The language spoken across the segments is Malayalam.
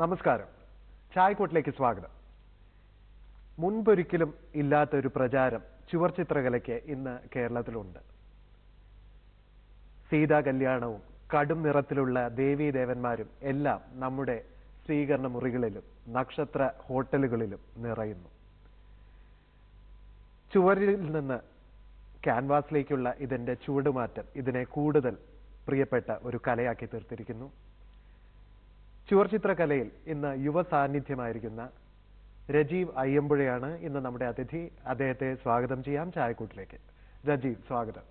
നമസ്കാരം ചായക്കോട്ടിലേക്ക് സ്വാഗതം മുൻപൊരിക്കലും ഇല്ലാത്ത ഒരു പ്രചാരം ചുവർ ചിത്രകലയ്ക്ക് ഇന്ന് കേരളത്തിലുണ്ട് സീതാ കല്യാണവും കടും നിറത്തിലുള്ള ദേവീ ദേവന്മാരും എല്ലാം നമ്മുടെ സ്വീകരണ മുറികളിലും നക്ഷത്ര ഹോട്ടലുകളിലും നിറയുന്നു ചുവരിൽ നിന്ന് ക്യാൻവാസിലേക്കുള്ള ഇതിന്റെ ചുവടുമാറ്റം ഇതിനെ കൂടുതൽ പ്രിയപ്പെട്ട ഒരു കലയാക്കി തീർത്തിരിക്കുന്നു ചുവർചിത്രകലയിൽ ഇന്ന് യുവ സാന്നിധ്യമായിരിക്കുന്ന രജീവ് അയ്യമ്പുഴയാണ് ഇന്ന് നമ്മുടെ അതിഥി അദ്ദേഹത്തെ സ്വാഗതം ചെയ്യാം ചായക്കൂട്ടിലേക്ക് രജീവ് സ്വാഗതം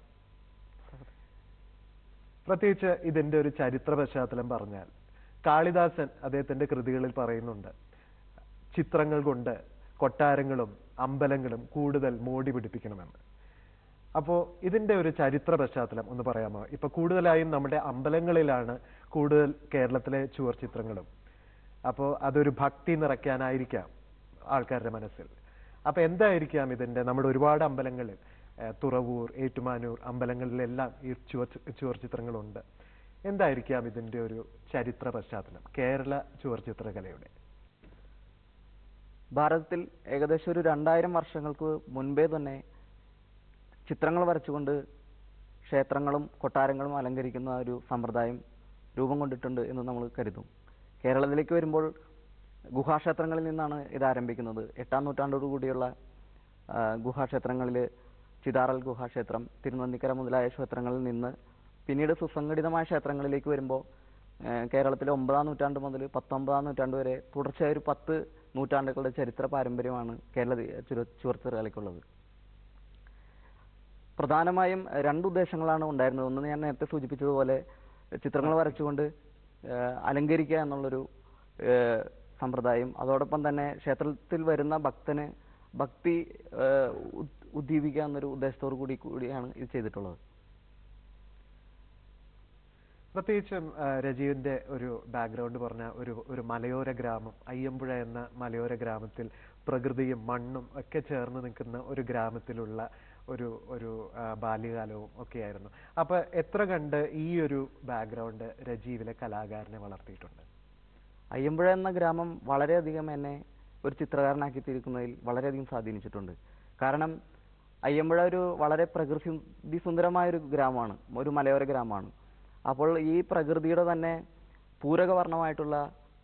പ്രത്യേകിച്ച് ഇതിന്റെ ഒരു ചരിത്ര പശ്ചാത്തലം പറഞ്ഞാൽ കാളിദാസൻ അദ്ദേഹത്തിന്റെ കൃതികളിൽ പറയുന്നുണ്ട് ചിത്രങ്ങൾ കൊണ്ട് കൊട്ടാരങ്ങളും അമ്പലങ്ങളും കൂടുതൽ മോടി പിടിപ്പിക്കണമെന്ന് അപ്പോ ഇതിന്റെ ഒരു ചരിത്ര പശ്ചാത്തലം ഒന്ന് പറയാമോ ഇപ്പൊ കൂടുതലായും നമ്മുടെ അമ്പലങ്ങളിലാണ് കൂടുതൽ കേരളത്തിലെ ചുവർ ചിത്രങ്ങളും അപ്പോ അതൊരു ഭക്തി നിറയ്ക്കാനായിരിക്കാം ആൾക്കാരുടെ മനസ്സിൽ അപ്പൊ എന്തായിരിക്കാം ഇതിന്റെ നമ്മുടെ ഒരുപാട് അമ്പലങ്ങളിൽ ഏഹ്, തുറവൂർ ഏറ്റുമാനൂർ അമ്പലങ്ങളിലെല്ലാം ഈ ചുവർ ചുവർ ചിത്രങ്ങളുണ്ട് എന്തായിരിക്കാം ഇതിന്റെ ഒരു ചരിത്ര പശ്ചാത്തലം കേരള ചുവർ ചിത്രകലയുടെ ഭാരതത്തിൽ ഏകദേശം ഒരു രണ്ടായിരം വർഷങ്ങൾക്ക് മുൻപേ തന്നെ ചിത്രങ്ങൾ വരച്ചുകൊണ്ട് ക്ഷേത്രങ്ങളും കൊട്ടാരങ്ങളും അലങ്കരിക്കുന്ന ഒരു സമ്പ്രദായം രൂപം കൊണ്ടിട്ടുണ്ട് എന്ന് നമ്മൾ കരുതും കേരളത്തിലേക്ക് വരുമ്പോൾ ഗുഹാക്ഷേത്രങ്ങളിൽ നിന്നാണ് ഇത് ആരംഭിക്കുന്നത് എട്ടാം നൂറ്റാണ്ടോടു കൂടിയുള്ള ആ, ഗുഹാക്ഷേത്രങ്ങളിൽ ചിതാറൽ ഗുഹാക്ഷേത്രം തിരുനന്ദിക്കര മുതലായ ക്ഷേത്രങ്ങളിൽ നിന്ന് പിന്നീട് സുസംഘടിതമായ ക്ഷേത്രങ്ങളിലേക്ക് വരുമ്പോൾ ഏഹ് കേരളത്തിലെ ഒമ്പതാം നൂറ്റാണ്ട് മുതൽ പത്തൊമ്പതാം നൂറ്റാണ്ട് വരെ തുടർച്ചയായ ഒരു പത്ത് നൂറ്റാണ്ടുകളുടെ ചരിത്ര പാരമ്പര്യമാണ് കേരള ചുവർച്ചിറകലയ്ക്കുള്ളത് പ്രധാനമായും ഏഹ് രണ്ട് ഉദ്ദേശങ്ങളാണ് ഉണ്ടായിരുന്നത് ഒന്ന് ഞാൻ നേരത്തെ സൂചിപ്പിച്ചതുപോലെ ചിത്രങ്ങൾ വരച്ചുകൊണ്ട് ഏഹ് അലങ്കരിക്കുക എന്നുള്ളൊരു ഏഹ് സമ്പ്രദായം അതോടൊപ്പം തന്നെ ക്ഷേത്രത്തിൽ വരുന്ന ഭക്തന് ഭക്തി ഏഹ് ഉദ്- ഉദ്ദീപിക്കുക എന്നൊരു ഉദ്ദേശത്തോടു കൂടി കൂടിയാണ് ഇത് ചെയ്തിട്ടുള്ളത് പ്രത്യേകിച്ചും ആ, രജീവിന്റെ ഒരു ബാക്ക്ഗ്രൗണ്ട് പറഞ്ഞ ഒരു ഒരു മലയോര ഗ്രാമം അയ്യമ്പുഴ എന്ന മലയോര ഗ്രാമത്തിൽ പ്രകൃതിയും മണ്ണും ഒക്കെ ചേർന്ന് നിൽക്കുന്ന ഒരു ഗ്രാമത്തിലുള്ള ഒരു ഒരു ആ, ബാല്യകാലവും ഒക്കെയായിരുന്നു അപ്പൊ എത്ര കണ്ട് ഈ ഒരു ബാക്ക്ഗ്രൗണ്ട് രജീവിലെ കലാകാരനെ വളർത്തിയിട്ടുണ്ട് അയ്യമ്പുഴ എന്ന ഗ്രാമം വളരെയധികം എന്നെ ഒരു ചിത്രകാരനാക്കി തീർക്കുന്നതിൽ വളരെയധികം സ്വാധീനിച്ചിട്ടുണ്ട് കാരണം അയ്യമ്പുഴ ഒരു വളരെ പ്രകൃതി സുന്ദരമായ ഒരു ഗ്രാമമാണ് ഒരു മലയോര ഗ്രാമമാണ് അപ്പോൾ ഈ പ്രകൃതിയുടെ തന്നെ പൂരകവർണ്ണമായിട്ടുള്ള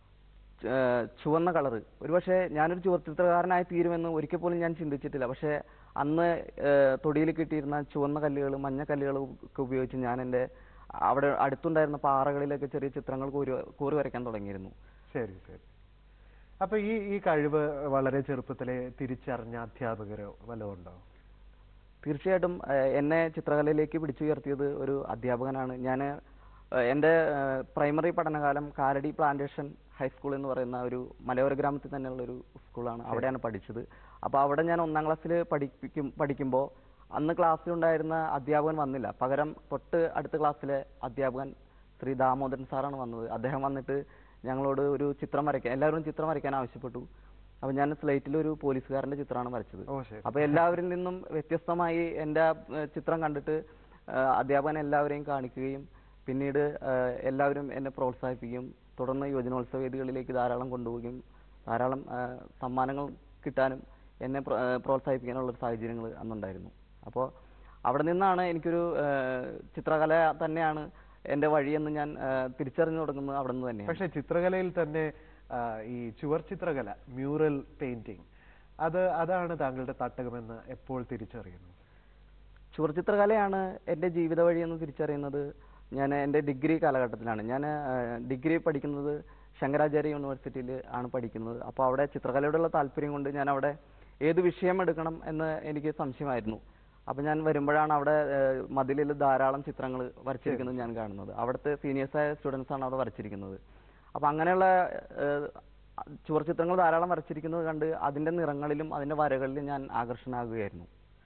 ഏഹ് ചുവന്ന കളറ് ഒരുപക്ഷെ ഞാനൊരു ചുവർ ചിത്രകാരനായി തീരുമെന്ന് ഒരിക്കൽ പോലും ഞാൻ ചിന്തിച്ചിട്ടില്ല പക്ഷേ അന്ന് ഏഹ് തൊടിയിൽ കിട്ടിയിരുന്ന ചുവന്ന കല്ലുകൾ മഞ്ഞ കല്ലുകളും ഒക്കെ ഉപയോഗിച്ച് ഞാൻ എൻ്റെ അവിടെ അടുത്തുണ്ടായിരുന്ന പാറകളിലൊക്കെ ചെറിയ ചിത്രങ്ങൾ കൂരി കൂറി വരയ്ക്കാൻ തുടങ്ങിയിരുന്നു ശരി ശരി അപ്പൊ ഈ ഈ കഴിവ് വളരെ ചെറുപ്പത്തിലെ തിരിച്ചറിഞ്ഞ അധ്യാപകരോ വല്ലതും ഉണ്ടോ തീർച്ചയായിട്ടും ഏഹ് എന്നെ ചിത്രകലയിലേക്ക് പിടിച്ചുയർത്തിയത് ഒരു അധ്യാപകനാണ് ഞാൻ എൻ്റെ പ്രൈമറി പഠനകാലം കാലടി പ്ലാന്റേഷൻ ഹൈസ്കൂൾ എന്ന് പറയുന്ന ഒരു മലയോര ഗ്രാമത്തിൽ തന്നെയുള്ള ഒരു സ്കൂളാണ് അവിടെയാണ് പഠിച്ചത് അപ്പോൾ അവിടെ ഞാൻ ഒന്നാം ക്ലാസ്സിൽ പഠിപ്പിക്കും പഠിക്കുമ്പോൾ അന്ന് ക്ലാസ്സിലുണ്ടായിരുന്ന അധ്യാപകൻ വന്നില്ല പകരം തൊട്ട് അടുത്ത ക്ലാസ്സിലെ അധ്യാപകൻ ശ്രീ ദാമോദരൻ സാറാണ് വന്നത് അദ്ദേഹം വന്നിട്ട് ഞങ്ങളോട് ഒരു ചിത്രം വരയ്ക്കാൻ എല്ലാവരും ചിത്രം വരയ്ക്കാൻ ആവശ്യപ്പെട്ടു അപ്പോൾ ഞാൻ സ്ലേറ്റിൽ ഒരു പോലീസുകാരന്റെ ചിത്രമാണ് വരച്ചത് ഓ ശരി അപ്പൊ എല്ലാവരിൽ നിന്നും വ്യത്യസ്തമായി എൻ്റെ ആ, ഏഹ് ചിത്രം കണ്ടിട്ട് ആ, അധ്യാപകൻ എല്ലാവരെയും കാണിക്കുകയും പിന്നീട് ആ, എല്ലാവരും എന്നെ പ്രോത്സാഹിപ്പിക്കുകയും തുടർന്ന് യുവജനോത്സവ വേദികളിലേക്ക് ധാരാളം കൊണ്ടുപോവുകയും ധാരാളം ആ, സമ്മാനങ്ങൾ കിട്ടാനും എന്നെ പ്ര- ആ, പ്രോത്സാഹിപ്പിക്കാനുള്ള ഒരു സാഹചര്യങ്ങൾ അന്നുണ്ടായിരുന്നു അപ്പോൾ അവിടെ നിന്നാണ് എനിക്കൊരു ആ, ചിത്രകല തന്നെയാണ് എൻ്റെ വഴിയെന്ന് ഞാൻ ആ, തിരിച്ചറിഞ്ഞു തുടങ്ങുന്നത് അവിടെ നിന്ന് തന്നെയാണ് പക്ഷെ ചിത്രകലയിൽ തന്നെ ആ, ഈ ചുവർ ചിത്രകല മ്യൂറൽ പെയിന്റിംഗ് അത് അതാണ് താങ്കളുടെ തട്ടകമെന്ന് എപ്പോൾ തിരിച്ചറിയുന്നു ചുവർചിത്രകലയാണ് എൻ്റെ ജീവിത വഴി എന്ന് തിരിച്ചറിയുന്നത് ഞാൻ എൻ്റെ ഡിഗ്രി കാലഘട്ടത്തിലാണ് ഞാൻ ഡിഗ്രി പഠിക്കുന്നത് ശങ്കരാചാര്യ യൂണിവേഴ്സിറ്റിയിൽ ആണ് പഠിക്കുന്നത് അപ്പോൾ അവിടെ ചിത്രകലയോടുള്ള താല്പര്യം കൊണ്ട് ഞാൻ അവിടെ ഏത് വിഷയം എടുക്കണം എന്ന് എനിക്ക് സംശയമായിരുന്നു അപ്പോൾ ഞാൻ വരുമ്പോഴാണ് അവിടെ ഏഹ്, മതിലിൽ ധാരാളം ചിത്രങ്ങൾ വരച്ചിരിക്കുന്നത് ഞാൻ കാണുന്നത് അവിടുത്തെ സീനിയേഴ്സായ സ്റ്റുഡൻസ് ആണ് അവിടെ വരച്ചിരിക്കുന്നത് അപ്പോൾ അങ്ങനെയുള്ള ഏഹ്, ചുവർ ചിത്രങ്ങൾ ധാരാളം വരച്ചിരിക്കുന്നത് കണ്ട് അതിൻ്റെ നിറങ്ങളിലും അതിൻ്റെ വരകളിലും ഞാൻ ആകർഷണനാകുകയായിരുന്നു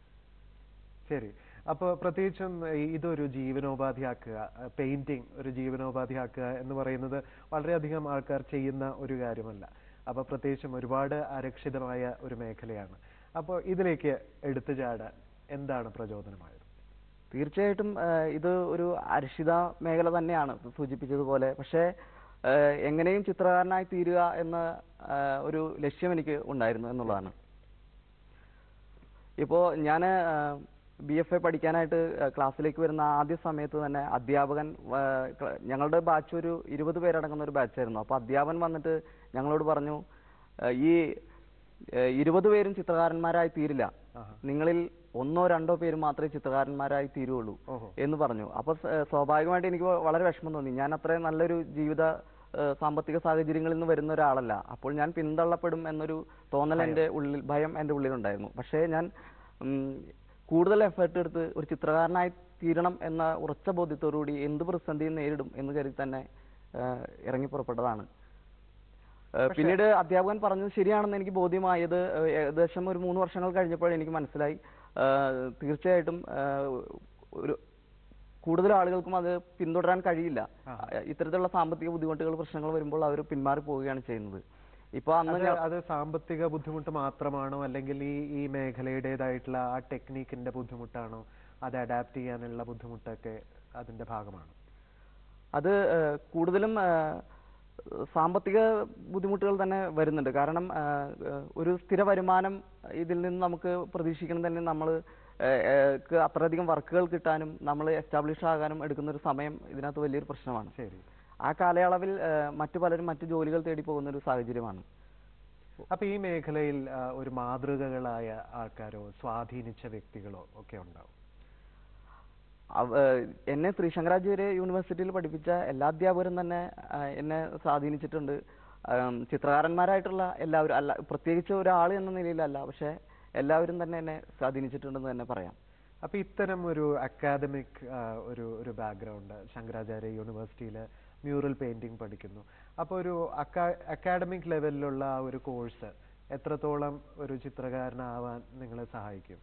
ശരി അപ്പോൾ പ്രത്യേകിച്ചും ഈ- ഇതൊരു ജീവനോപാധിയാക്കുക പെയിന്റിംഗ് ഒരു ജീവനോപാധിയാക്കുക എന്ന് പറയുന്നത് വളരെയധികം ആൾക്കാർ ചെയ്യുന്ന ഒരു കാര്യമല്ല അപ്പോൾ പ്രത്യേകിച്ചും ഒരുപാട് അരക്ഷിതമായ ഒരു മേഖലയാണ് അപ്പോൾ ഇതിലേക്ക് എടുത്തു ചാടാൻ എന്താണ് പ്രചോദനമായത് തീർച്ചയായിട്ടും ആ, ഇത് ഒരു അരക്ഷിത മേഖല തന്നെയാണ് സൂചിപ്പിച്ചതുപോലെ പക്ഷേ ഏഹ് എങ്ങനെയും ചിത്രകാരനായി തീരുക എന്ന ഏഹ് ഒരു ലക്ഷ്യം എനിക്ക് ഉണ്ടായിരുന്നു എന്നുള്ളതാണ് ഇപ്പോൾ ഞാൻ ബി എഫ് എ പഠിക്കാനായിട്ട് ഏഹ് ക്ലാസ്സിലേക്ക് വരുന്ന ആദ്യ സമയത്ത് തന്നെ അധ്യാപകൻ ഏഹ് ക്ല- ഞങ്ങളുടെ ബാച്ച് ഒരു ഇരുപത് പേരടങ്ങുന്ന ഒരു ബാച്ചായിരുന്നു അപ്പോൾ അധ്യാപകൻ വന്നിട്ട് ഞങ്ങളോട് പറഞ്ഞു ഏഹ് ഈ ഏഹ് ഇരുപത് പേരും ചിത്രകാരന്മാരായി തീരില്ല ആഹാ. നിങ്ങളിൽ ഒന്നോ രണ്ടോ പേര് മാത്രമേ ചിത്രകാരന്മാരായി തീരുള്ളൂ ഓഹോ. എന്ന് പറഞ്ഞു അപ്പോൾ സ- സ്വാഭാവികമായിട്ട് എനിക്ക് വളരെ വിഷമം തോന്നി ഞാൻ അത്രയും നല്ലൊരു ജീവിത ഏഹ് സാമ്പത്തിക സാഹചര്യങ്ങളിൽ നിന്ന് വരുന്ന ഒരാളല്ല അപ്പോൾ ഞാൻ പിന്തള്ളപ്പെടും എന്നൊരു തോന്നൽ എൻ്റെ ഉള്ളിൽ ഭയം എൻ്റെ ഉള്ളിലുണ്ടായിരുന്നു പക്ഷേ ഞാൻ ഉം, കൂടുതൽ എഫേർട്ട് എടുത്ത് ഒരു ചിത്രകാരനായി തീരണം എന്ന ഉറച്ച ബോധ്യത്തോടുകൂടി എന്ത് പ്രതിസന്ധിയും നേരിടും എന്ന് കരുതി തന്നെ ഏഹ് ഇറങ്ങി പുറപ്പെട്ടതാണ് ഏഹ് പിന്നീട് അധ്യാപകൻ പറഞ്ഞത് ശരിയാണെന്ന് എനിക്ക് ബോധ്യമായത് ഏഹ് ഏകദേശം ഒരു മൂന്ന് വർഷങ്ങൾ കഴിഞ്ഞപ്പോൾ എനിക്ക് മനസ്സിലായി ഏഹ് തീർച്ചയായിട്ടും ഏഹ് ഒരു കൂടുതൽ ആളുകൾക്കും അത് പിന്തുടരാൻ കഴിയില്ല ഏഹ് ഇത്തരത്തിലുള്ള സാമ്പത്തിക ബുദ്ധിമുട്ടുകൾ പ്രശ്നങ്ങൾ വരുമ്പോൾ അവർ പിന്മാറി പോവുകയാണ് ചെയ്യുന്നത് ഇപ്പൊ അന്ന് അത് ഞാൻ- അത് സാമ്പത്തിക ബുദ്ധിമുട്ട് മാത്രമാണോ അല്ലെങ്കിൽ ഈ ഈ മേഖലയുടേതായിട്ടുള്ള ആ ടെക്നീക്കിന്റെ ബുദ്ധിമുട്ടാണോ അത് അഡാപ്റ്റ് ചെയ്യാനുള്ള ബുദ്ധിമുട്ടൊക്കെ അതിന്റെ ഭാഗമാണ് അത് ഏഹ്, കൂടുതലും ഏഹ്, സാമ്പത്തിക ബുദ്ധിമുട്ടുകൾ തന്നെ വരുന്നുണ്ട് കാരണം ഏഹ്, ഏഹ്, ഒരു സ്ഥിര വരുമാനം ഇതിൽ നിന്ന് നമുക്ക് പ്രതീക്ഷിക്കണം തന്നെ നമ്മൾ അത്രയധികം വർക്കുകൾ കിട്ടാനും നമ്മൾ എസ്റ്റാബ്ലിഷ് ആകാനും എടുക്കുന്ന ഒരു സമയം ഇതിനകത്ത് വലിയൊരു പ്രശ്നമാണ് ശരി ആ കാലയളവിൽ ഏഹ്, മറ്റു പലരും മറ്റു ജോലികൾ തേടി പോകുന്ന ഒരു സാഹചര്യമാണ് അപ്പൊ ഈ മേഖലയിൽ ആ, ഒരു മാതൃകകളായ ആൾക്കാരോ സ്വാധീനിച്ച വ്യക്തികളോ ഒക്കെ ഉണ്ടാവും അവ- എന്നെ ശ്രീശങ്കരാചാര്യ യൂണിവേഴ്സിറ്റിയിൽ പഠിപ്പിച്ച എല്ലാ അധ്യാപകരും തന്നെ ആ, എന്നെ സ്വാധീനിച്ചിട്ടുണ്ട് ആം, ചിത്രകാരന്മാരായിട്ടുള്ള എല്ലാവരും അല്ല പ്രത്യേകിച്ച് ഒരാൾ എന്ന നിലയിലല്ല പക്ഷെ എല്ലാവരും തന്നെ എന്നെ സ്വാധീനിച്ചിട്ടുണ്ടെന്ന് തന്നെ പറയാം അപ്പൊ ഇത്തരം ഒരു അക്കാദമിക് ഒരു ഒരു ബാക്ക്ഗ്രൗണ്ട് ശങ്കരാചാര്യ യൂണിവേഴ്സിറ്റിയിൽ മ്യൂറൽ പെയിന്റിംഗ് പഠിക്കുന്നു അപ്പോൾ ഒരു അക്കാഡമിക് ലെവലിലുള്ള ആ ഒരു കോഴ്സ് എത്രത്തോളം ഒരു ചിത്രകാരനാവാൻ നിങ്ങളെ സഹായിക്കും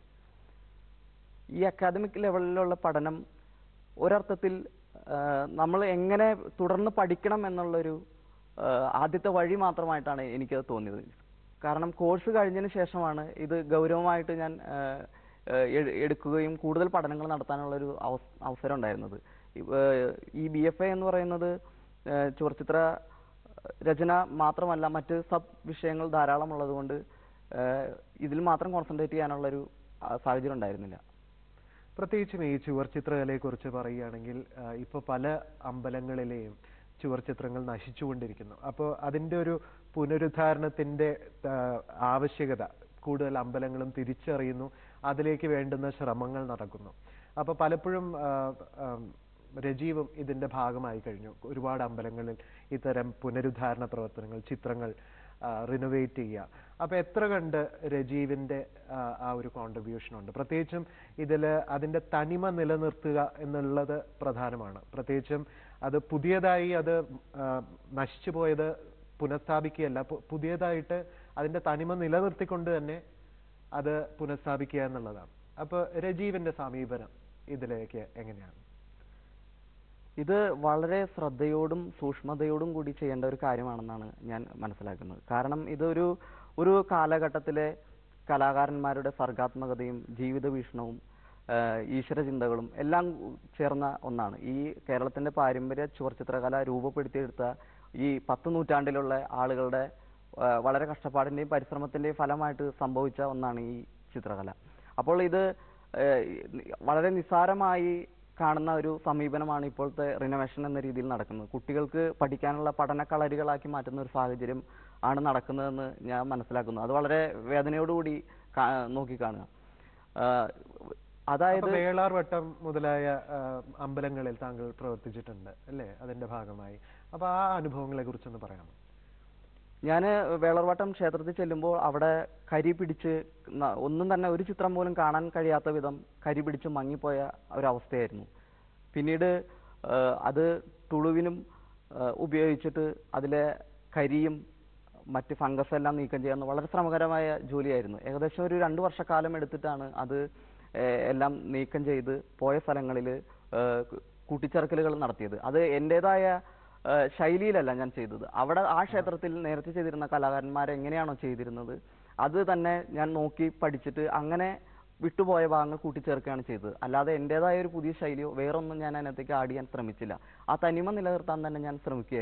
ഈ അക്കാദമിക് ലെവലിലുള്ള പഠനം ഒരർത്ഥത്തിൽ നമ്മൾ എങ്ങനെ തുടർന്ന് പഠിക്കണം എന്നുള്ളൊരു ആ, ആദ്യത്തെ വഴി മാത്രമായിട്ടാണ് എനിക്കത് തോന്നിയത് കാരണം കോഴ്സ് കഴിഞ്ഞതിന് ശേഷമാണ് ഇത് ഗൗരവമായിട്ട് ഞാൻ ആ, ആ, എ- എടുക്കുകയും കൂടുതൽ പഠനങ്ങൾ നടത്താനുള്ള ഒരു അവസ്- അവസരം ഉണ്ടായിരുന്നത് ഈ, ആ, ഈ ബി എഫ് എ എന്ന് പറയുന്നത് ആ, ചുവർച്ചിത്ര രചന മാത്രമല്ല മറ്റ് സബ് വിഷയങ്ങൾ ധാരാളം ഉള്ളതുകൊണ്ട് ആ, ഇതിൽ മാത്രം കോൺസെൻട്രേറ്റ് ചെയ്യാനുള്ളൊരു ആ, സാഹചര്യം ഉണ്ടായിരുന്നില്ല പ്രത്യേകിച്ചും ഈ ചുവർ ചിത്രകലയെക്കുറിച്ച് പറയുകയാണെങ്കിൽ ആ, ഇപ്പൊ പല അമ്പലങ്ങളിലെയും ചുവർ ചിത്രങ്ങൾ നശിച്ചുകൊണ്ടിരിക്കുന്നു അപ്പോൾ അതിന്റെ ഒരു പുനരുദ്ധാരണത്തിന്റെ ആ, ആവശ്യകത കൂടുതൽ അമ്പലങ്ങളും തിരിച്ചറിയുന്നു അതിലേക്ക് വേണ്ടുന്ന ശ്രമങ്ങൾ നടക്കുന്നു അപ്പോൾ പലപ്പോഴും ആ, ആ, രജീവും ഇതിന്റെ ഭാഗമായി കഴിഞ്ഞു ഒരുപാട് അമ്പലങ്ങളിൽ ഇത്തരം പുനരുദ്ധാരണ പ്രവർത്തനങ്ങൾ ചിത്രങ്ങൾ റിനോവേറ്റ് ചെയ്യുക അപ്പൊ എത്ര കണ്ട് രജീവിന്റെ ആ, ആ ഒരു കോൺട്രിബ്യൂഷൻ ഉണ്ട് പ്രത്യേകിച്ചും ഇതിൽ അതിന്റെ തനിമ നിലനിർത്തുക എന്നുള്ളത് പ്രധാനമാണ് പ്രത്യേകിച്ചും അത് പുതിയതായി അത് ആ, നശിച്ചു പോയത് പുനഃസ്ഥാപിക്കുകയല്ല പു- പുതിയതായിട്ട് അതിന്റെ തനിമ നിലനിർത്തിക്കൊണ്ട് തന്നെ അത് പുനഃസ്ഥാപിക്കുക എന്നുള്ളതാണ് അപ്പൊ രജീവിന്റെ സമീപനം ഇതിലേക്ക് എങ്ങനെയാണ് ഇത് വളരെ ശ്രദ്ധയോടും സൂക്ഷ്മതയോടും കൂടി ചെയ്യേണ്ട ഒരു കാര്യമാണെന്നാണ് ഞാൻ മനസ്സിലാക്കുന്നത് കാരണം ഇതൊരു ഒരു കാലഘട്ടത്തിലെ കലാകാരന്മാരുടെ സർഗാത്മകതയും ജീവിത വീക്ഷണവും ആഹ് ഈശ്വര ചിന്തകളും എല്ലാം ചേർന്ന ഒന്നാണ് ഈ കേരളത്തിന്റെ പാരമ്പര്യ ചുവർച്ചിത്രകല രൂപപ്പെടുത്തിയെടുത്ത ഈ പത്ത് നൂറ്റാണ്ടിലുള്ള ആളുകളുടെ ആഹ് വളരെ കഷ്ടപ്പാടിന്റെയും പരിശ്രമത്തിന്റെയും ഫലമായിട്ട് സംഭവിച്ച ഒന്നാണ് ഈ ചിത്രകല അപ്പോൾ ഇത് ഏഹ് വളരെ നിസ്സാരമായി കാണുന്ന ഒരു സമീപനമാണ് ഇപ്പോഴത്തെ റിനോവേഷൻ എന്ന രീതിയിൽ നടക്കുന്നത് കുട്ടികൾക്ക് പഠിക്കാനുള്ള പഠന കളരികളാക്കി മാറ്റുന്ന ഒരു സാഹചര്യം ആണ് നടക്കുന്നതെന്ന് ഞാൻ മനസ്സിലാക്കുന്നു അത് വളരെ വേദനയോടുകൂടി കാ- നോക്കിക്കാണുക ആഹ് അതായത് അപ്പൊ വേളാർ വട്ടം മുതലായ ആ, അമ്പലങ്ങളിൽ താങ്കൾ പ്രവർത്തിച്ചിട്ടുണ്ട് അല്ലേ അതിന്റെ ഭാഗമായി അപ്പൊ ആ അനുഭവങ്ങളെ കുറിച്ചൊന്ന് പറയാമോ ഞാൻ വേളർവട്ടം ക്ഷേത്രത്തിൽ ചെല്ലുമ്പോൾ അവിടെ കരി പിടിച്ച് ന- ഒന്നും തന്നെ ഒരു ചിത്രം പോലും കാണാൻ കഴിയാത്ത വിധം കരി പിടിച്ച് മങ്ങിപ്പോയ ഒരവസ്ഥയായിരുന്നു പിന്നീട് ആ, അത് തുളുവിനും ആ, ഉപയോഗിച്ചിട്ട് അതിലെ കരിയും മറ്റ് ഫംഗസ് എല്ലാം നീക്കം ചെയ്യുന്ന വളരെ ശ്രമകരമായ ജോലിയായിരുന്നു ഏകദേശം ഒരു രണ്ട് വർഷക്കാലം എടുത്തിട്ടാണ് അത് ഏ, എല്ലാം നീക്കം ചെയ്ത് പോയ സ്ഥലങ്ങളിൽ കൂട്ടിച്ചേർക്കലുകൾ നടത്തിയത് അത് എൻ്റെതായ ഏഹ് ശൈലിയിലല്ല ഞാൻ ചെയ്തത് അവിടെ ആ ക്ഷേത്രത്തിൽ നേരത്തെ ചെയ്തിരുന്ന കലാകാരന്മാർ എങ്ങനെയാണോ ചെയ്തിരുന്നത് അത് തന്നെ ഞാൻ നോക്കി പഠിച്ചിട്ട് അങ്ങനെ വിട്ടുപോയ ഭാഗങ്ങൾ കൂട്ടിച്ചേർക്കുകയാണ് ചെയ്തത് അല്ലാതെ എൻ്റെതായ ഒരു പുതിയ ശൈലിയോ വേറൊന്നും ഞാൻ അതിനകത്തേക്ക് ആഡ് ചെയ്യാൻ ശ്രമിച്ചില്ല ആ തനിമ നിലനിർത്താൻ തന്നെ ഞാൻ ശ്രമിക്കുകയായിരുന്നു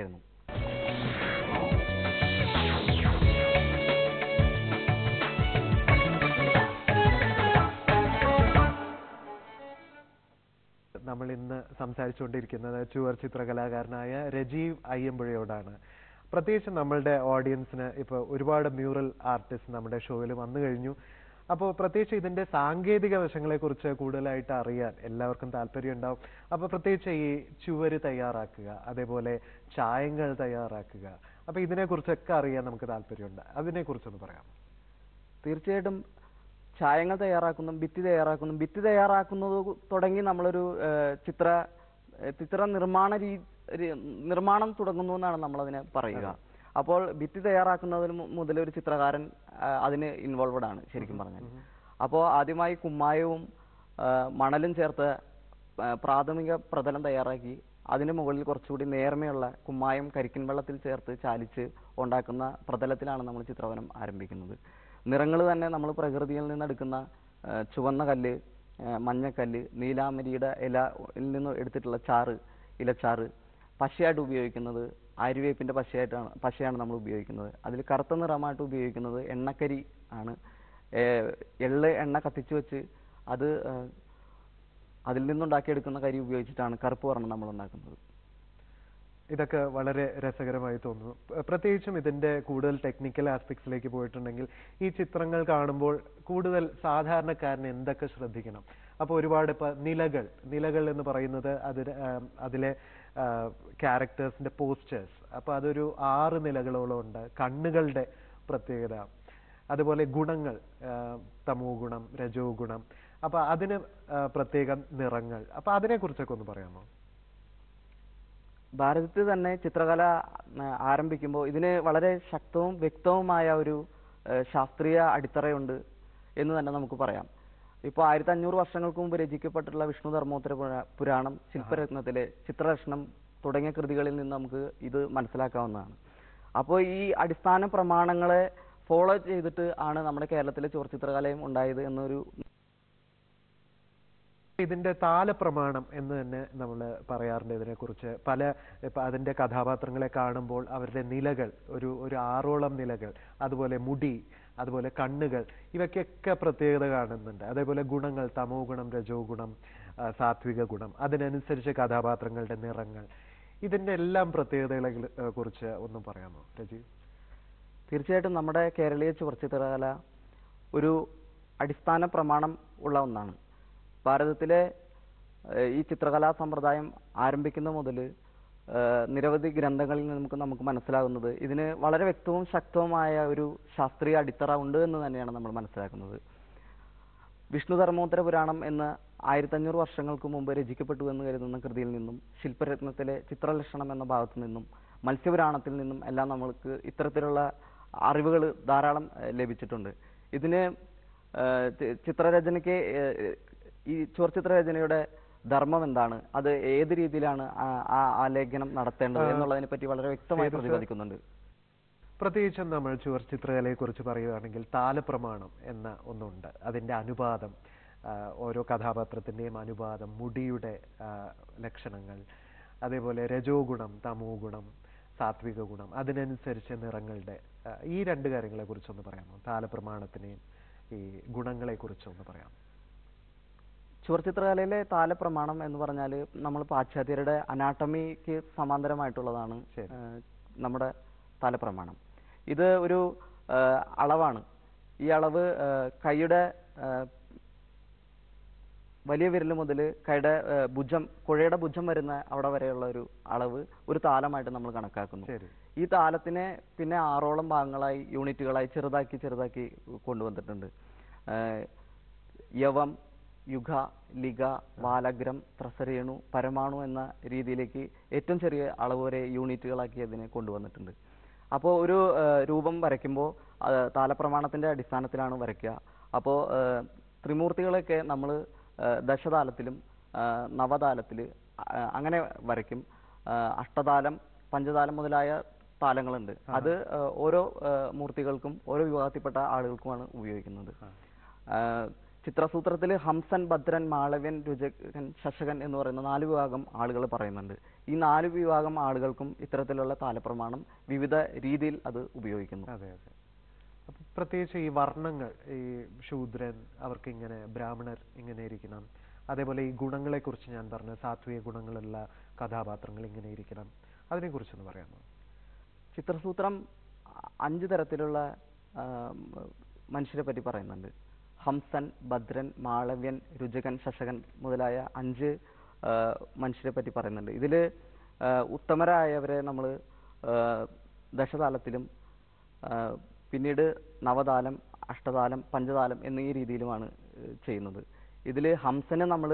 നമ്മൾ ഇന്ന് സംസാരിച്ചുകൊണ്ടിരിക്കുന്നത് ചുവർ ചിത്രകലാകാരനായ രജീവ് അയ്യമ്പുഴയോടാണ് പ്രത്യേകിച്ച് നമ്മളുടെ ഓഡിയൻസിന് ഇപ്പോൾ ഒരുപാട് മ്യൂറൽ ആർട്ടിസ്റ്റ് നമ്മുടെ ഷോയിൽ വന്നു കഴിഞ്ഞു അപ്പോൾ പ്രത്യേകിച്ച് ഇതിന്റെ സാങ്കേതിക വശങ്ങളെ കുറിച്ച് കൂടുതലായിട്ട് അറിയാൻ എല്ലാവർക്കും താല്പര്യം ഉണ്ടാവും അപ്പോൾ പ്രത്യേകിച്ച് ഈ ചുവര് തയ്യാറാക്കുക അതേപോലെ ചായങ്ങൾ തയ്യാറാക്കുക അപ്പോൾ ഇതിനെക്കുറിച്ചൊക്കെ അറിയാൻ നമുക്ക് താല്പര്യമുണ്ട് അതിനെക്കുറിച്ചൊന്ന് പറയാം തീർച്ചയായിട്ടും ചായങ്ങൾ തയ്യാറാക്കുന്നു ഭിത്തി തയ്യാറാക്കുന്നു ഭിത്തി തയ്യാറാക്കുന്നത് തുടങ്ങി നമ്മളൊരു ഏഹ്, ചിത്ര ഏഹ്, ചിത്ര നിർമ്മാണ രീ രീ- നിർമ്മാണം തുടങ്ങുന്നു എന്നാണ് നമ്മൾ അതിനെ പറയുക അപ്പോൾ ഭിത്തി തയ്യാറാക്കുന്നതിന് മു- മുതൽ ഒരു ചിത്രകാരൻ ആ, അതിന് ഇൻവോൾവഡ് ആണ് ശരിക്കും പറഞ്ഞാൽ അപ്പോൾ ആദ്യമായി കുമ്മായവും ആ, മണലും ചേർത്ത് ആ, പ്രാഥമിക പ്രതലം തയ്യാറാക്കി അതിന് മുകളിൽ കുറച്ചുകൂടി നേർമയുള്ള കുമ്മായം കരിക്കിൻ വെള്ളത്തിൽ ചേർത്ത് ചാലിച്ച് ഉണ്ടാക്കുന്ന പ്രതലത്തിലാണ് നമ്മൾ ചിത്രവനം ആരംഭിക്കുന്നത് നിറങ്ങൾ തന്നെ നമ്മൾ പ്രകൃതിയിൽ നിന്നെടുക്കുന്ന ആ, ചുവന്ന കല്ല് ആ, മഞ്ഞക്കല്ല് നീലാമരിയുടെ ഇലയിൽ നിന്ന് എടുത്തിട്ടുള്ള ചാറ് ഇലച്ചാറ് പശയായിട്ട് ഉപയോഗിക്കുന്നത് ആര്യവേപ്പിന്റെ പശയായിട്ടാണ് പശയാണ് നമ്മൾ ഉപയോഗിക്കുന്നത് അതിൽ കറുത്ത നിറമായിട്ട് ഉപയോഗിക്കുന്നത് എണ്ണക്കരി ആണ് ഏഹ് എള്ള് എണ്ണ കത്തിച്ചു വെച്ച് അത് ഏഹ് അതിൽ നിന്നുണ്ടാക്കിയെടുക്കുന്ന കരി ഉപയോഗിച്ചിട്ടാണ് കറുപ്പ് വർണ്ണം നമ്മൾ ഉണ്ടാക്കുന്നത് ഇതൊക്കെ വളരെ രസകരമായി തോന്നുന്നു പ്ര- പ്രത്യേകിച്ചും ഇതിന്റെ കൂടുതൽ ടെക്നിക്കൽ ആസ്പെക്ട്സിലേക്ക് പോയിട്ടുണ്ടെങ്കിൽ ഈ ചിത്രങ്ങൾ കാണുമ്പോൾ കൂടുതൽ സാധാരണക്കാരന് എന്തൊക്കെ ശ്രദ്ധിക്കണം അപ്പോൾ ഒരുപാട് ഇപ്പൊ നിലകൾ നിലകൾ എന്ന് പറയുന്നത് അതിന് ആം, അതിലെ ക്യാരക്ടേഴ്സിന്റെ പോസ്റ്റേഴ്സ് അപ്പൊ അതൊരു ആറ് നിലകളോളം ഉണ്ട് കണ്ണുകളുടെ പ്രത്യേകത അതുപോലെ ഗുണങ്ങൾ ആ, തമോ ഗുണം രജോ ഗുണം അപ്പൊ അതിന് ആ, പ്രത്യേകം നിറങ്ങൾ അപ്പൊ അതിനെ കുറിച്ചൊക്കെ ഒന്ന് പറയാമോ ഭാരതത്തിൽ തന്നെ ചിത്രകല ആ, ആരംഭിക്കുമ്പോൾ ഇതിന് വളരെ ശക്തവും വ്യക്തവുമായ ഒരു ആ, ശാസ്ത്രീയ അടിത്തറയുണ്ട് എന്ന് തന്നെ നമുക്ക് പറയാം ഇപ്പോൾ ആയിരത്തി അഞ്ഞൂറ് വർഷങ്ങൾക്ക് മുമ്പ് രചിക്കപ്പെട്ടിട്ടുള്ള വിഷ്ണു ധർമ്മോത്തര പുരാ- പുരാണം ശില്പരത്നത്തിലെ ചിത്രരത്നം തുടങ്ങിയ കൃതികളിൽ നിന്ന് നമുക്ക് ഇത് മനസ്സിലാക്കാവുന്നതാണ് അപ്പോൾ ഈ അടിസ്ഥാന പ്രമാണങ്ങളെ ഫോളോ ചെയ്തിട്ട് ആണ് നമ്മുടെ കേരളത്തിലെ ചുവർച്ചിത്രകലയും ഉണ്ടായത് എന്നൊരു ഇതിന്റെ താലപ്രമാണം എന്ന് തന്നെ നമ്മൾ പറയാറുണ്ട് ഇതിനെക്കുറിച്ച് പല ഇപ്പൊ അതിന്റെ കഥാപാത്രങ്ങളെ കാണുമ്പോൾ അവരുടെ നിലകൾ ഒരു ഒരു ആറോളം നിലകൾ അതുപോലെ മുടി അതുപോലെ കണ്ണുകൾ ഇവയ്ക്കൊക്കെ പ്രത്യേകത കാണുന്നുണ്ട് അതേപോലെ ഗുണങ്ങൾ തമോ ഗുണം രജോ ഗുണം ആ, സാത്വിക ഗുണം അതിനനുസരിച്ച് കഥാപാത്രങ്ങളുടെ നിറങ്ങൾ ഇതിന്റെ എല്ലാം പ്രത്യേകതകളെ ഏ, കുറിച്ച് ഒന്നും പറയാമോ രജീവ് തീർച്ചയായിട്ടും നമ്മുടെ കേരളീയ ചുവർച്ചിത്രകല ഒരു അടിസ്ഥാന പ്രമാണം ഉള്ള ഒന്നാണ് ഭാരതത്തിലെ ഏഹ്, ഈ ചിത്രകലാ സമ്പ്രദായം ആരംഭിക്കുന്ന മുതൽ നിരവധി ഗ്രന്ഥങ്ങളിൽ നിന്ന് നമുക്ക് നമുക്ക് മനസ്സിലാകുന്നത് ഇതിന് വളരെ വ്യക്തവും ശക്തവുമായ ഒരു ശാസ്ത്രീയ അടിത്തറ ഉണ്ട് എന്ന് തന്നെയാണ് നമ്മൾ മനസ്സിലാക്കുന്നത് വിഷ്ണു ധർമ്മോത്തര പുരാണം എന്ന ആയിരത്തഞ്ഞൂറ് വർഷങ്ങൾക്ക് മുമ്പ് രചിക്കപ്പെട്ടു എന്ന് കരുതുന്ന കൃതിയിൽ നിന്നും ശില്പരത്നത്തിലെ ചിത്രലക്ഷണം എന്ന ഭാഗത്തു നിന്നും മത്സ്യപുരാണത്തിൽ നിന്നും എല്ലാം നമ്മൾക്ക് ഇത്തരത്തിലുള്ള അറിവുകൾ ധാരാളം ഏഹ്, ലഭിച്ചിട്ടുണ്ട് ഇതിന് ഏഹ്, ചി- ചിത്രരചനയ്ക്ക് ഏഹ്, ഈ ചുവർച്ചിത്രരചനയുടെ ധർമ്മം എന്താണ് അത് ഏത് രീതിയിലാണ് ആ- ആ ആലേഖനം നടത്തേണ്ടത് ആ, എന്നുള്ളതിനെ പറ്റി വളരെ വ്യക്തമായി സേതു സർ, പ്രതിപാദിക്കുന്നുണ്ട് പ്രത്യേകിച്ചും നമ്മൾ ചുവർ ചിത്രകലയെ കുറിച്ച് പറയുകയാണെങ്കിൽ താലപ്രമാണം എന്ന ഒന്നുണ്ട് അതിന്റെ അനുപാതം ആ, ഓരോ കഥാപാത്രത്തിന്റെയും അനുപാതം മുടിയുടെ ആ, ലക്ഷണങ്ങൾ അതേപോലെ രജോ ഗുണം തമോ ഗുണം സാത്വിക ഗുണം അതിനനുസരിച്ച് നിറങ്ങളുടെ ആ, ഈ രണ്ട് കാര്യങ്ങളെ കുറിച്ചൊന്ന് പറയാമോ താലപ്രമാണത്തിനെയും ഈ ഗുണങ്ങളെ കുറിച്ചൊന്ന് പറയാം ചുവർച്ചിത്രകലയിലെ താലപ്രമാണം എന്ന് പറഞ്ഞാൽ നമ്മൾ പാശ്ചാത്യരുടെ അനാട്ടമിക്ക് സമാന്തരമായിട്ടുള്ളതാണ് ശരി. ഏഹ്, നമ്മുടെ താലപ്രമാണം ഇത് ഒരു ഏഹ്, അളവാണ് ഈ അളവ് ഏഹ്, കൈയുടെ ഏഹ്, വലിയ വിരൽ മുതൽ കൈയുടെ ഏഹ്, ഭുജം കുഴയുടെ ഭുജം വരുന്ന അവിടെ വരെയുള്ള ഒരു അളവ് ഒരു താലമായിട്ട് നമ്മൾ കണക്കാക്കുന്നു ശരി ഈ താലത്തിനെ പിന്നെ ആറോളം ഭാഗങ്ങളായി യൂണിറ്റുകളായി ചെറുതാക്കി ചെറുതാക്കി കൊണ്ടുവന്നിട്ടുണ്ട് ഏഹ് യവം യുഗ ലിഗ വാലഗ്രം ത്രസരേണു പരമാണു എന്ന രീതിയിലേക്ക് ഏറ്റവും ചെറിയ അളവ് വരെ യൂണിറ്റുകളാക്കി അതിനെ കൊണ്ടുവന്നിട്ടുണ്ട് അപ്പോൾ ഒരു ഏഹ് രൂപം വരയ്ക്കുമ്പോൾ താലപ്രമാണത്തിന്റെ അടിസ്ഥാനത്തിലാണ് വരയ്ക്കുക അപ്പോൾ ത്രിമൂർത്തികളൊക്കെ നമ്മൾ ദശതാലത്തിലും ഏഹ് നവതാലത്തിൽ അങ്ങനെ വരയ്ക്കും ഏഹ് അഷ്ടതാലം പഞ്ചതാലം മുതലായ താലങ്ങളുണ്ട് അത് ഏഹ് ഓരോ ഏഹ് മൂർത്തികൾക്കും ഓരോ വിഭാഗത്തിൽപ്പെട്ട ആളുകൾക്കുമാണ് ഉപയോഗിക്കുന്നത് ആ. ആഹ് ചിത്രസൂത്രത്തിൽ ഹംസൻ ഭദ്രൻ മാളവ്യൻ രുചകൻ ശശകൻ എന്ന് പറയുന്ന നാല് വിഭാഗം ആളുകൾ പറയുന്നുണ്ട് ഈ നാല് വിഭാഗം ആളുകൾക്കും ഇത്തരത്തിലുള്ള താലപ്രമാണം വിവിധ രീതിയിൽ അത് ഉപയോഗിക്കുന്നു അതെ അതെ അപ്പൊ പ്രത്യേകിച്ച് ഈ വർണ്ണങ്ങൾ ഈ ശൂദ്രൻ അവർക്ക് ഇങ്ങനെ ബ്രാഹ്മണർ ഇങ്ങനെ ഇരിക്കണം അതേപോലെ ഈ ഗുണങ്ങളെ കുറിച്ച് ഞാൻ പറഞ്ഞ സാത്വിക ഗുണങ്ങളുള്ള കഥാപാത്രങ്ങൾ ഇങ്ങനെ ഇരിക്കണം അതിനെ കുറിച്ചൊന്ന് പറയാമോ ചിത്രസൂത്രം അ- അഞ്ച് തരത്തിലുള്ള ആ, മ- മനുഷ്യരെ പറ്റി പറയുന്നുണ്ട് ഹംസൻ ഭദ്രൻ മാളവ്യൻ രുചകൻ ശശകൻ മുതലായ അഞ്ച് ആ, മനുഷ്യരെ പറ്റി പറയുന്നുണ്ട് ഇതിൽ ഉത്തമരായവരെ നമ്മൾ ദശതാലത്തിലും ആ, പിന്നീട് നവതാലം അഷ്ടതാലം പഞ്ചതാലം എന്നീ രീതിയിലുമാണ് ഏഹ്, ചെയ്യുന്നത് ഇതിൽ ഹംസനെ നമ്മൾ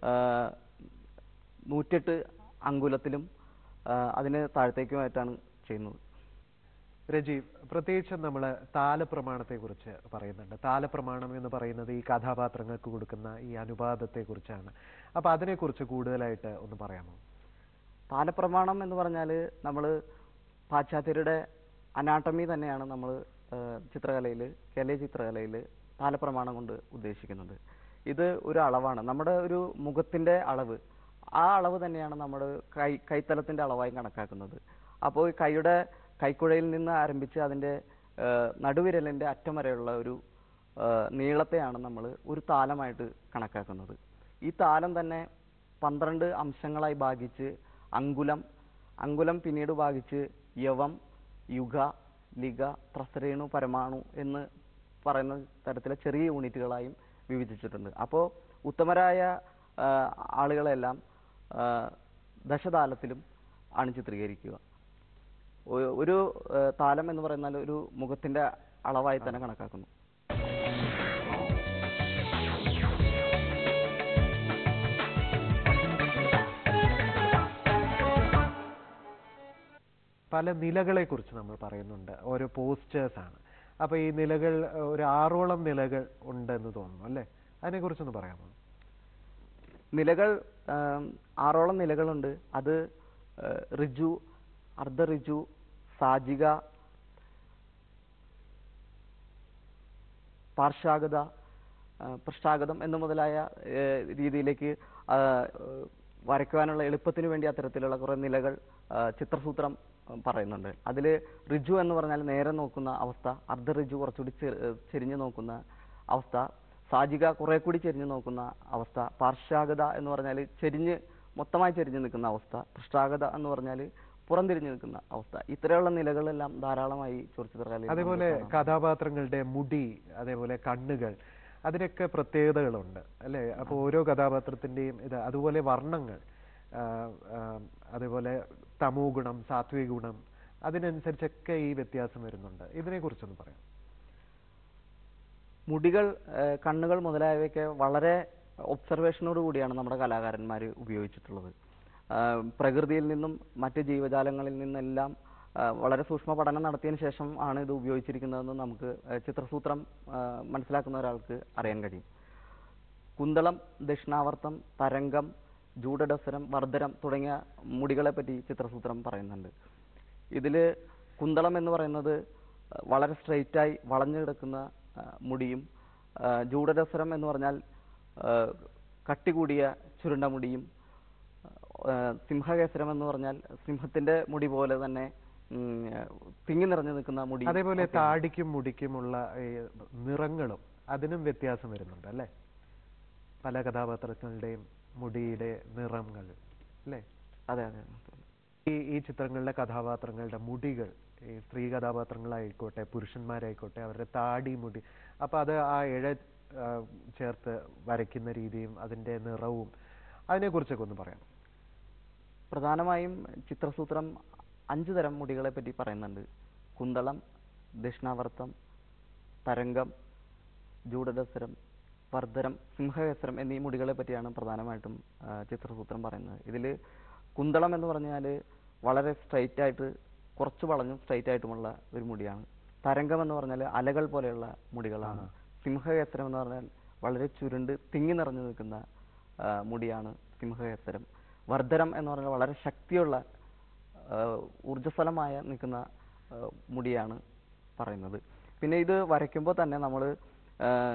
നൂറ്റെട്ട് അങ്കുലത്തിലും ആ, അതിന് താഴത്തേക്കുമായിട്ടാണ് ചെയ്യുന്നത് രജീവ് പ്രത്യേകിച്ച് നമ്മൾ താലപ്രമാണത്തെ കുറിച്ച് പറയുന്നുണ്ട് താലപ്രമാണം എന്ന് പറയുന്നത് ഈ കഥാപാത്രങ്ങൾക്ക് കൊടുക്കുന്ന ഈ അനുപാതത്തെ കുറിച്ചാണ് അപ്പൊ അതിനെക്കുറിച്ച് കൂടുതലായിട്ട് ഒന്ന് പറയാമോ താലപ്രമാണം എന്ന് പറഞ്ഞാൽ നമ്മൾ പാശ്ചാത്യരുടെ അനാട്ടമി തന്നെയാണ് നമ്മൾ ചിത്രകലയിൽ കേരളീയ ചിത്രകലയിൽ താലപ്രമാണം കൊണ്ട് ഉദ്ദേശിക്കുന്നത് ഇത് ഒരു അളവാണ് നമ്മുടെ ഒരു മുഖത്തിന്റെ അളവ് ആ അളവ് തന്നെയാണ് നമ്മുടെ കൈ കൈത്തലത്തിന്റെ അളവായി കണക്കാക്കുന്നത് അപ്പോൾ ഈ കൈയുടെ കൈക്കുഴയിൽ നിന്ന് ആരംഭിച്ച് അതിന്റെ ഏഹ്, നടുവിരലിന്റെ അറ്റം വരെയുള്ള ഒരു ഏഹ്, നീളത്തെയാണ് നമ്മൾ ഒരു താലമായിട്ട് കണക്കാക്കുന്നത് ഈ താലം തന്നെ പന്ത്രണ്ട് അംശങ്ങളായി ഭാഗിച്ച് അങ്കുലം അങ്കുലം പിന്നീട് ഭാഗിച്ച് യവം യുഗ ലിഗ ത്രസരേണു പരമാണു എന്ന് പറയുന്ന തരത്തിലെ ചെറിയ യൂണിറ്റുകളായും വിഭജിച്ചിട്ടുണ്ട് അപ്പോൾ ഉത്തമരായ ആ, ആളുകളെല്ലാം ആ, ദശതാലത്തിലും ആണ് ചിത്രീകരിക്കുക ഒ- ഒരു ആ, താലം എന്ന് പറയുന്നാൽ ഒരു മുഖത്തിന്റെ അളവായി തന്നെ കണക്കാക്കുന്നു പല നിലകളെ കുറിച്ച് നമ്മൾ പറയുന്നുണ്ട് ഓരോ പോസ്റ്റേഴ്സ് ആണ് അപ്പൊ ഈ നിലകൾ ഏഹ്, ഒരു ആറോളം നിലകൾ ഉണ്ടെന്ന് തോന്നുന്നു അല്ലേ അതിനെ കുറിച്ചൊന്ന് പറയാമോ നിലകൾ ആം, ആറോളം നിലകളുണ്ട് അത് ആ, ഋജു അർദ്ധ ഋജു സാജിക പാർശ്വാഗത ആ, പൃഷ്ഠാഗതം എന്ന് മുതലായ ഏ, രീതിയിലേക്ക് ആ, ഏ, വരയ്ക്കുവാനുള്ള എളുപ്പത്തിന് വേണ്ടി അത്തരത്തിലുള്ള കുറെ നിലകൾ ആ, ചിത്രസൂത്രം ആ, പറയുന്നുണ്ട് അതിൽ ഋജു എന്ന് പറഞ്ഞാൽ നേരെ നോക്കുന്ന അവസ്ഥ അർദ്ധ ഋജു കുറച്ചുകൂടി ചെ- ഏ, ചെരിഞ്ഞു നോക്കുന്ന അവസ്ഥ സാജിക കുറെ കൂടി ചെരിഞ്ഞു നോക്കുന്ന അവസ്ഥ പാർശ്വാഗത എന്ന് പറഞ്ഞാൽ ചെരിഞ്ഞ് മൊത്തമായി ചെരിഞ്ഞു നിൽക്കുന്ന അവസ്ഥ പൃഷ്ഠാഗത എന്ന് പറഞ്ഞാൽ പുറംതിരിഞ്ഞു നിൽക്കുന്ന അവസ്ഥ ഇത്തരമുള്ള നിലകളെല്ലാം ധാരാളമായി ചുവർച്ചിത്രകലയിൽ അതേപോലെ നമുക്ക് കാണാം. കഥാപാത്രങ്ങളുടെ മുടി അതേപോലെ കണ്ണുകൾ അതിനൊക്കെ പ്രത്യേകതകളുണ്ട് അല്ലേ അപ്പോൾ ഓരോ കഥാപാത്രത്തിന്റെയും ഇത് അതുപോലെ വർണ്ണങ്ങൾ ആ, ആ, അതേപോലെ തമോ ഗുണം സാത്വിക ഗുണം അതിനനുസരിച്ചൊക്കെ ഈ വ്യത്യാസം വരുന്നുണ്ട് ഇതിനെ കുറിച്ചൊന്ന് പറയാം മുടികൾ ഏഹ് കണ്ണുകൾ മുതലായവയൊക്കെ വളരെ ഒബ്സർവേഷനോട് കൂടിയാണ് നമ്മുടെ കലാകാരന്മാർ ഉപയോഗിച്ചിട്ടുള്ളത് ആഹ് പ്രകൃതിയിൽ നിന്നും മറ്റ് ജീവജാലങ്ങളിൽ നിന്നെല്ലാം ആഹ് വളരെ സൂക്ഷ്മ പഠനം നടത്തിയതിന് ശേഷം ആണ് ഇത് ഉപയോഗിച്ചിരിക്കുന്നതെന്ന് നമുക്ക് ഏഹ് ചിത്രസൂത്രം ആഹ് മനസ്സിലാക്കുന്ന ഒരാൾക്ക് അറിയാൻ കഴിയും കുന്തളം ദക്ഷിണാവർത്തം തരംഗം ജൂഡഡസരം വർദ്ധരം തുടങ്ങിയ മുടികളെ പറ്റി ചിത്രസൂത്രം പറയുന്നുണ്ട് ഇതില് കുന്തളം എന്ന് പറയുന്നത് അഹ് വളരെ സ്ട്രെയിറ്റ് ആയി വളഞ്ഞു കിടക്കുന്ന അഹ് മുടിയും അഹ് ജൂഡരസരം എന്ന് പറഞ്ഞാൽ അഹ് കട്ടി കൂടിയ ചുരുണ്ട മുടിയും അഹ് സിംഹകേസരം എന്ന് പറഞ്ഞാൽ സിംഹത്തിന്റെ മുടി പോലെ തന്നെ ഉം, തിങ്ങി നിറഞ്ഞു നിൽക്കുന്ന മുടി അതേപോലെ ഒക്കെയാണ്. താടിക്കും മുടിക്കുമുള്ള ഈ നിറങ്ങളും അതിനും വ്യത്യാസം വരുന്നുണ്ട് അല്ലേ പല കഥാപാത്രങ്ങളുടെയും മുടിയുടെ നിറങ്ങൾ അല്ലേ അതെ അതെ ഈ ഈ ചിത്രങ്ങളിലെ കഥാപാത്രങ്ങളുടെ മുടികൾ ഈ സ്ത്രീ കഥാപാത്രങ്ങളായിക്കോട്ടെ പുരുഷന്മാരായിക്കോട്ടെ അവരുടെ താടി മുടി അപ്പൊ അത് ആ ഇഴ ആ, ചേർത്ത് വരയ്ക്കുന്ന രീതിയും അതിന്റെ നിറവും അതിനെക്കുറിച്ചൊക്കെ ഒന്ന് പറയാം പ്രധാനമായും ചിത്രസൂത്രം അഞ്ചു തരം മുടികളെ പറ്റി പറയുന്നുണ്ട് കുന്തളം ദക്ഷിണാവർത്തം തരംഗം ജൂഡദസരം വർദ്ധരം സിംഹകേസരം എന്നീ മുടികളെ പറ്റിയാണ് പ്രധാനമായിട്ടും ആ, ചിത്രസൂത്രം പറയുന്നത് ഇതിൽ കുന്തളം എന്ന് പറഞ്ഞാൽ വളരെ സ്ട്രൈറ്റ് ആയിട്ട് കുറച്ച് വളഞ്ഞും സ്ട്രൈറ്റ് ആയിട്ടുമുള്ള ഒരു മുടിയാണ് തരംഗം എന്ന് പറഞ്ഞാൽ അലകൾ പോലെയുള്ള മുടികളാണ് സിംഹകേസരം എന്ന് പറഞ്ഞാൽ വളരെ ചുരുണ്ട് തിങ്ങി നിറഞ്ഞു നിൽക്കുന്ന ആ, മുടിയാണ് സിംഹകേസരം വർദ്ധരം എന്ന് പറഞ്ഞാൽ വളരെ ശക്തിയുള്ള ആ, ഊർജ്ജസ്വലമായ നിൽക്കുന്ന ആ, മുടിയാണ് പറയുന്നത് പിന്നെ ഇത് വരയ്ക്കുമ്പോൾ തന്നെ നമ്മൾ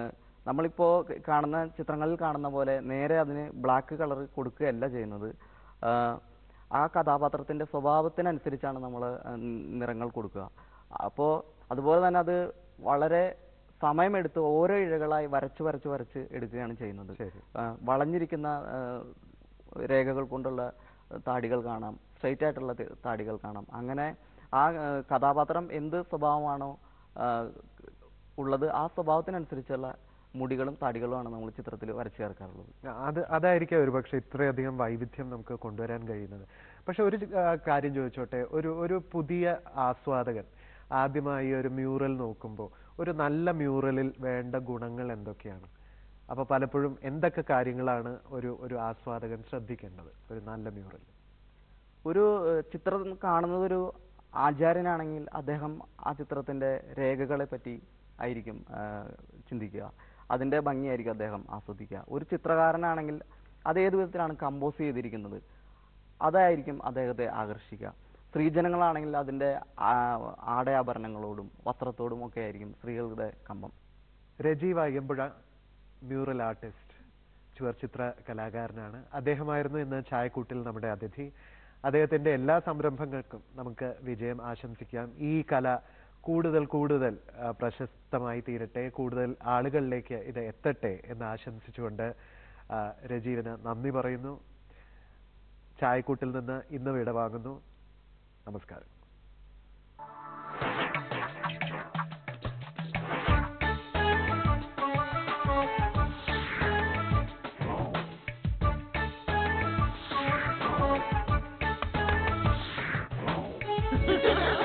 നമ്മളിപ്പോൾ കാണുന്ന ചിത്രങ്ങളിൽ കാണുന്ന പോലെ നേരെ അതിന് ബ്ലാക്ക് കളർ കൊടുക്കുകയല്ല ചെയ്യുന്നത് ആ, ആ കഥാപാത്രത്തിന്റെ സ്വഭാവത്തിനനുസരിച്ചാണ് നമ്മൾ നിറങ്ങൾ കൊടുക്കുക അപ്പോൾ അതുപോലെ തന്നെ അത് വളരെ സമയമെടുത്ത് ഓരോ ഇഴകളായി വരച്ച് വരച്ച് വരച്ച് എടുക്കുകയാണ് ചെയ്യുന്നത് ശരി. ആ, വളഞ്ഞിരിക്കുന്ന ആ, രേഖകൾ കൊണ്ടുള്ള താടികൾ കാണാം സ്ട്രെയിറ്റ് ആയിട്ടുള്ള തി- താടികൾ കാണാം അങ്ങനെ ആ ആ, കഥാപാത്രം എന്ത് സ്വഭാവമാണോ ആ, ഉള്ളത് ആ സ്വഭാവത്തിനനുസരിച്ചുള്ള മുടികളും താടികളുമാണ് നമ്മൾ ചിത്രത്തിൽ വരച്ചു ചേർക്കാറുള്ളത് അത് അതായിരിക്കാം ഒരുപക്ഷെ ഇത്രയധികം വൈവിധ്യം നമുക്ക് കൊണ്ടുവരാൻ കഴിയുന്നത് പക്ഷെ ഒരു ആ, കാര്യം ചോദിച്ചോട്ടെ ഒരു ഒരു പുതിയ ആസ്വാദകൻ ആദ്യമായി ഒരു മ്യൂറൽ നോക്കുമ്പോൾ ഒരു നല്ല മ്യൂറലിൽ വേണ്ട ഗുണങ്ങൾ എന്തൊക്കെയാണ് അപ്പൊ പലപ്പോഴും എന്തൊക്കെ കാര്യങ്ങളാണ് ഒരു ഒരു ആസ്വാദകൻ ശ്രദ്ധിക്കേണ്ടത് ഒരു നല്ല മ്യൂറൽ ഒരു ഏഹ്, ചിത്രം കാണുന്നത് ഒരു ആചാര്യനാണെങ്കിൽ അദ്ദേഹം ആ ചിത്രത്തിന്റെ രേഖകളെ പറ്റി ആയിരിക്കും ഏഹ്, ചിന്തിക്കുക അതിന്റെ ഭംഗിയായിരിക്കും അദ്ദേഹം ആസ്വദിക്കുക ഒരു ചിത്രകാരനാണെങ്കിൽ അത് ഏത് വിധത്തിലാണ് കമ്പോസ് ചെയ്തിരിക്കുന്നത് അതായിരിക്കും അദ്ദേഹത്തെ ആകർഷിക്കുക സ്ത്രീജനങ്ങളാണെങ്കിൽ അതിന്റെ ആ- ആടയാഭരണങ്ങളോടും വസ്ത്രത്തോടും ഒക്കെ ആയിരിക്കും സ്ത്രീകളുടെ കമ്പം രജീവ് അയ്യമ്പുഴ മ്യൂറൽ ആർട്ടിസ്റ്റ് ചുവർചിത്ര കലാകാരനാണ് അദ്ദേഹമായിരുന്നു ഇന്ന് ചായക്കൂട്ടിൽ നമ്മുടെ അതിഥി അദ്ദേഹത്തിന്റെ എല്ലാ സംരംഭങ്ങൾക്കും നമുക്ക് വിജയം ആശംസിക്കാം ഈ കല കൂടുതൽ കൂടുതൽ ആ, പ്രശസ്തമായി തീരട്ടെ കൂടുതൽ ആളുകളിലേക്ക് ഇത് എത്തട്ടെ എന്ന് ആശംസിച്ചുകൊണ്ട് ആ, രജീവിന് നന്ദി പറയുന്നു ചായക്കൂട്ടിൽ നിന്ന് ഇന്ന് വിടവാങ്ങുന്നു നമസ്കാരം Ha ha ha!